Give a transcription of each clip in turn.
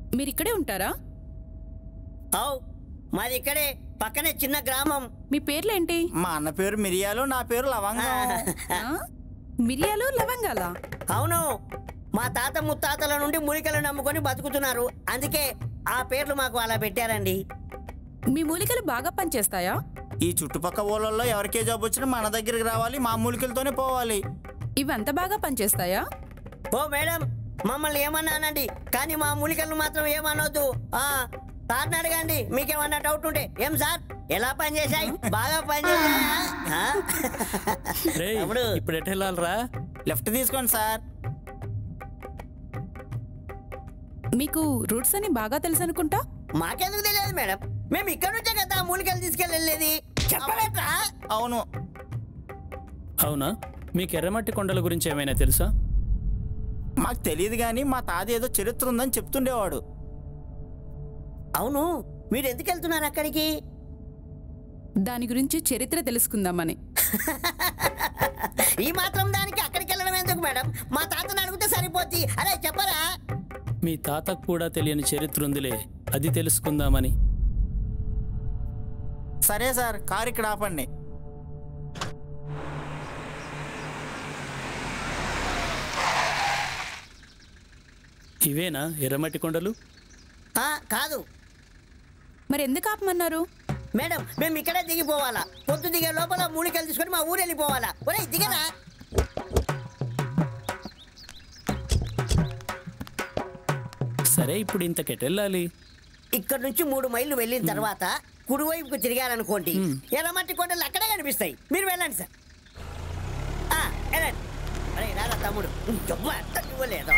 మీరు ఇక్కడే ఉంటారా అవు మాది ఇక్కడే పక్కనే చిన్న గ్రామం మీ పేర్లేంటి మా అన్న పేరు మిరియాలు నా పేరు లవంగం ఆ? మిరియాలు లవంగాల అవును మా తాత ముత్తాతల నుండి మూలికలు నమ్ముకొని బతుకుతున్నారు అందుకే ఆ పేర్లు మాకు అలా పెట్టారండి మీ మూలికలు బాగా పనిచేస్తాయా ఈ చుట్టుపక్క ఊళ్ళల్లో ఎవరికే జాబ్ వచ్చినా మన దగ్గరికి రావాలి మా మూలికలతోనే పోవాలి ఇవి అంత బాగా పనిచేస్తాయా ఓ మేడం మమ్మల్ని ఏమన్నా అనండి కానీ మా మూలికలను మాత్రం ఏమనొద్దు ఆ సార్ని అడగండి మీకేమన్నా డౌట్ ఉంటే ఏం సార్ ఎలా పనిచేశాయి బాగా పనిచేశాయా ఆ? రేయ్, తమ్ముడు. ఇప్పుడు ఎటు వెళ్ళాలరా లెఫ్ట్ తీసుకోండి సార్ మీకు రూట్స్ అని బాగా తెలుసు అనుకుంటా మాకెందుకు తెలియదు మేడం మేము ఇక్కడ నుంచే కదా ఆ మూలికలు తీసుకెళ్ళలేదు చెప్పలేట్రా అవును అవునా మీకు ఎర్రమట్టి కొండల గురించి ఏమైనా తెలుసా మాకు తెలియదు కానీ మా తాత ఏదో చరిత్ర ఉందని చెప్తుండేవాడు అవును మీరు ఎందుకు వెళ్తున్నారు అక్కడికి దాని గురించి చరిత్ర తెలుసుకుందామని ఈ మాత్రం దానికి అక్కడికి వెళ్ళడం ఎందుకు మేడం మా తాతను అడిగితే సరిపోద్ది అరే చెప్పరా మీ తాతకు కూడా తెలియని చరిత్ర ఉందిలే అది తెలుసుకుందామని సరే సార్ కారు ఇక్కడ ఆపండి ఇవేనా ఎర్రమట్టి కొండలు ఆ, కాదు మరి ఎందుకు ఆపమన్నారు మేడం మేము ఇక్కడే దిగిపోవాలా పొద్దు దిగే లోపల మూలికలు తీసుకొని మా ఊరు వెళ్ళిపోవాలా ఒరే దిగరా సరే ఇప్పుడు ఇంతకెటు వెళ్ళాలి ఇక్కడ నుంచి మూడు మైళ్ళు వెళ్ళిన తర్వాత కుడివైపుకు తిరిగారనుకోండి ఎర్రమట్టి కొండలు అక్కడే కనిపిస్తాయి మీరు వెళ్ళండి సార్ ఆ, వెళ్ళండి అరే రాదా తమ్ముడు జబ్బు అర్థం ఇవ్వలేదు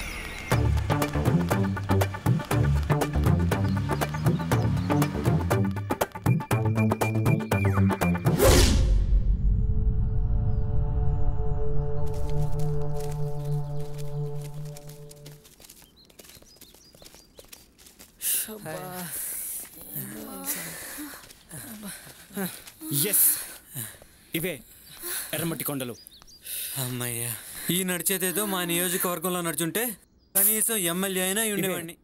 ఎస్ ఇవే ఎర్రమట్టి కొండలు అమ్మయ్యా ఈ నడిచేదేదో మా నియోజకవర్గంలో నడుచుంటే కనీసం ఎమ్మెల్యే అయినా అయి ఉండేవాడిని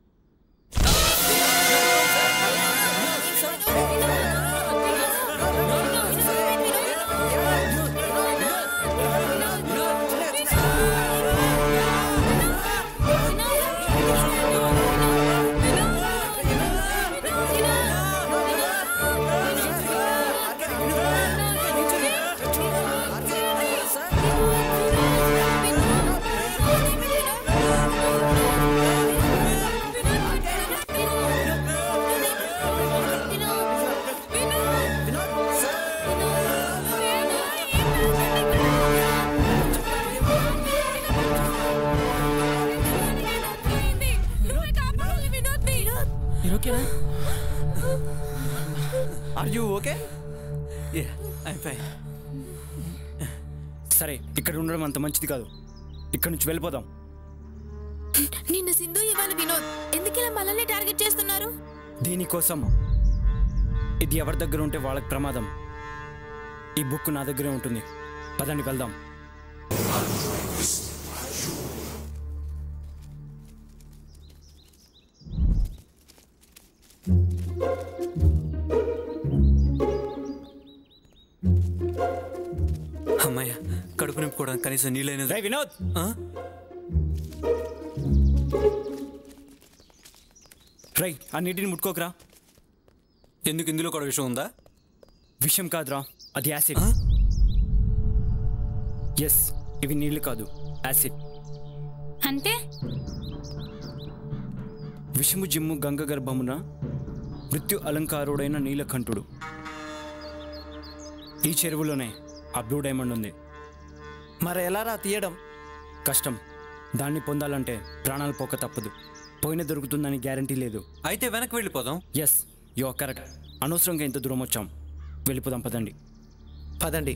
మీరు ఓకేనా are you okay I fine సరే ఇక్కడ ఉండడం అంత మంచిది కాదు ఇక్కడ నుంచి వెళ్ళిపోదాం నిన్న సింధు ఇవాళ వినోద్ ఎందుకు ఇలా మనల్ని టార్గెట్ చేస్తున్నారు దీనికోసం ఇది ఎవరి దగ్గర ఉంటే వాళ్ళకి ప్రమాదం ఈ బుక్ నా దగ్గరే ఉంటుంది పదండి వెళ్దాం అమ్మయ్య కడుపు నింపుకోవడానికి కనీసం నీళ్ళైనా రే వినోద్ ఆ? రై ఆ నీటిని ముట్టుకోకరా ఎందుకు ఇందులో కూడా విషయం ఉందా విషయం కాదురా అది యాసిడ్ ఆ? ఎస్ ఇవి నీళ్లు కాదు యాసిడ్ అంటే విషము జిమ్ము గంగ గర్భమున మృత్యు అలంకారుడైన నీలకంఠుడు ఈ చెరువులోనే ఆ బ్లూ డైమండ్ ఉంది మరి ఎలా రా తీయడం కష్టం దాన్ని పొందాలంటే ప్రాణాలు పోక తప్పదు పోయిన దొరుకుతుందని గ్యారంటీ లేదు అయితే వెనక్కి వెళ్ళిపోదాం ఎస్ యు ఆర్ కరెక్ట్ అనవసరంగా ఇంత దూరం వచ్చాం వెళ్ళిపోదాం పదండి పదండి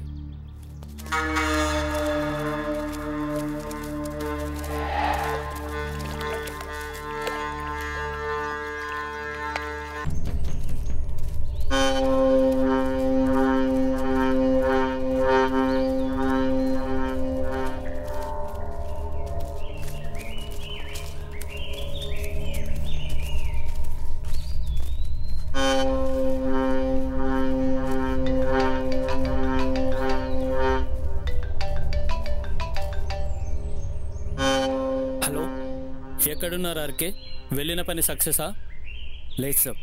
ఎక్కడున్నారు ఆర్కే వెళ్ళిన పని సక్సెసా లేదు సార్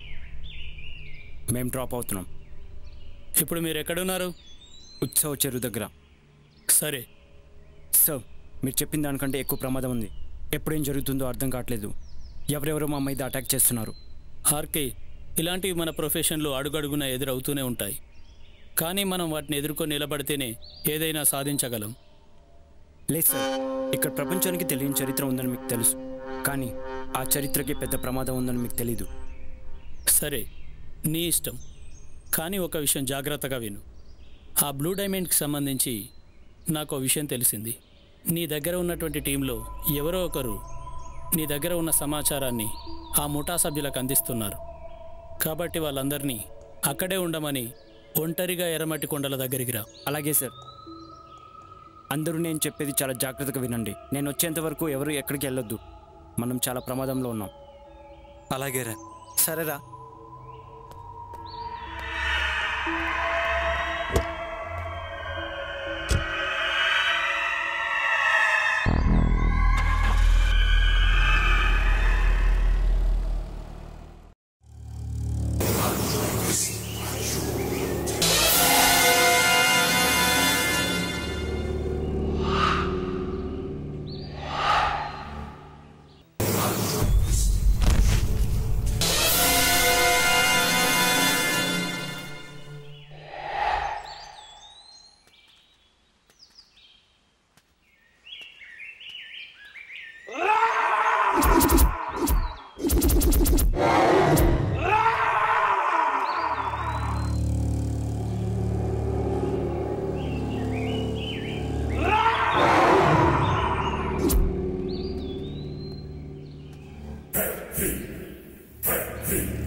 మేము డ్రాప్ అవుతున్నాం ఇప్పుడు మీరు ఎక్కడున్నారు ఉత్సవ చెరువు దగ్గర సరే సార్ మీరు చెప్పిన దానికంటే ఎక్కువ ప్రమాదం ఉంది ఎప్పుడేం జరుగుతుందో అర్థం కావట్లేదు ఎవరెవరో మా మీద అటాక్ చేస్తున్నారు ఆర్కే ఇలాంటివి మన ప్రొఫెషన్లో అడుగడుగున ఎదురవుతూనే ఉంటాయి కానీ మనం వాటిని ఎదుర్కొని నిలబడితేనే ఏదైనా సాధించగలం లేదు సార్ ఇక్కడ ప్రపంచానికి తెలియని చరిత్ర ఉందని మీకు తెలుసు కానీ ఆ చరిత్రకి పెద్ద ప్రమాదం ఉందని మీకు తెలీదు సరే నీ ఇష్టం కానీ ఒక విషయం జాగ్రత్తగా విను ఆ బ్లూ డైమండ్కి సంబంధించి నాకు ఒక విషయం తెలిసింది నీ దగ్గర ఉన్నటువంటి టీంలో ఎవరో ఒకరు నీ దగ్గర ఉన్న సమాచారాన్ని ఆ ముఠా సభ్యులకు అందిస్తున్నారు కాబట్టి వాళ్ళందరినీ అక్కడే ఉండమని ఒంటరిగా ఎర్రమట్టి కొండల దగ్గరికి రా అలాగే సార్ అందరూ నేను చెప్పేది చాలా జాగ్రత్తగా వినండి నేను వచ్చేంత వరకు ఎవరు ఎక్కడికి వెళ్ళొద్దు మనం చాలా ప్రమాదంలో ఉన్నాం అలాగేరా సరేరా Hey!